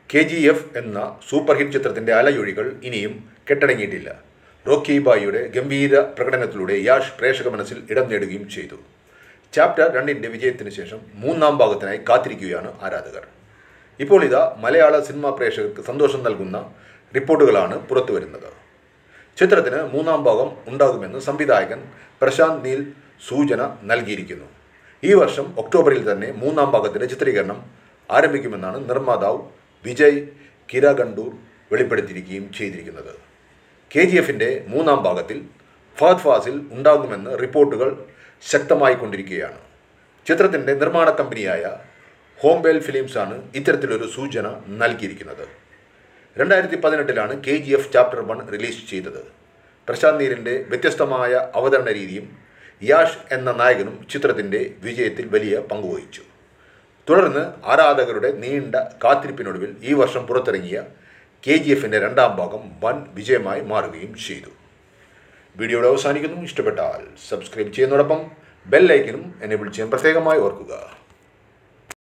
K G F എന്ന super hit ചിത്രത്തിൻ്റെ അലയൊഴികൾ ഇനിയും കെട്ടടങ്ങിയിട്ടില്ല റോക്കി ബായിയുടെ ഗംഭീര പ്രകടനത്തിലൂടെ യാഷ് പ്രേക്ഷക മനസ്സിൽ ഇടം നേടുകയും ചെയ്തു ചാപ്റ്റർ രണ്ടിൻ്റെ വിജയത്തിന് ശേഷം മൂന്നാം ഭാഗത്തിനായി കാത്തിരിക്കുകയാണ് ആരാധകർ ഇപ്പോൾ ഇതാ മലയാള സിനിമാ പ്രേക്ഷകർക്ക് സന്തോഷം നൽകുന്ന റിപ്പോർട്ടുകളാണ് പുറത്തു വരുന്നത് ചിത്രത്തിന് മൂന്നാം ഭാഗം ഉണ്ടാകുമെന്ന് സംവിധായകൻ പ്രശാന്ത് നീൽ സൂചന നൽകിയിരിക്കുന്നു ഈ വർഷം ഒക്ടോബറിൽ തന്നെ മൂന്നാം ഭാഗത്തിൻ്റെ ചിത്രീകരണം ആരംഭിക്കുമെന്നാണ് നിർമ്മാതാവ് വിജയ് കിരകണ്ടൂർ വെളിപ്പെടുത്തിയിരിക്കുകയും ചെയ്തിരിക്കുന്നത് കെ ജി എഫിൻ്റെ മൂന്നാം ഭാഗത്തിൽ ഫഹദ് ഫാസിൽ ഉണ്ടാകുമെന്ന് റിപ്പോർട്ടുകൾ ശക്തമായിക്കൊണ്ടിരിക്കുകയാണ് ചിത്രത്തിൻ്റെ നിർമ്മാണ കമ്പനിയായ ഹോംബെൽ ഫിലിംസാണ് ഇത്തരത്തിലൊരു സൂചന നൽകിയിരിക്കുന്നത് രണ്ടായിരത്തി പതിനെട്ടിലാണ് K G F chapter one release ചെയ്തത് പ്രശാന്ത് നീലിൻ്റെ വ്യത്യസ്തമായ അവതരണ രീതിയും യാഷ് എന്ന നായകനും ചിത്രത്തിൻ്റെ വിജയത്തിൽ വലിയ പങ്കുവഹിച്ചു തുടർന്ന് ആരാധകരുടെ നീണ്ട കാത്തിരിപ്പിനൊടുവിൽ ഈ വർഷം പുറത്തിറങ്ങിയ കെ ജി എഫിൻ്റെ രണ്ടാം ഭാഗം വൻ വിജയമായി മാറുകയും ചെയ്തു വീഡിയോയുടെ അവസാനിക്കുന്നു ഇഷ്ടപ്പെട്ടാൽ സബ്സ്ക്രൈബ് ചെയ്യുന്നതോടൊപ്പം ബെല്ലൈക്കനും എന്നെ വിളിച്ചാൻ പ്രത്യേകമായി ഓർക്കുക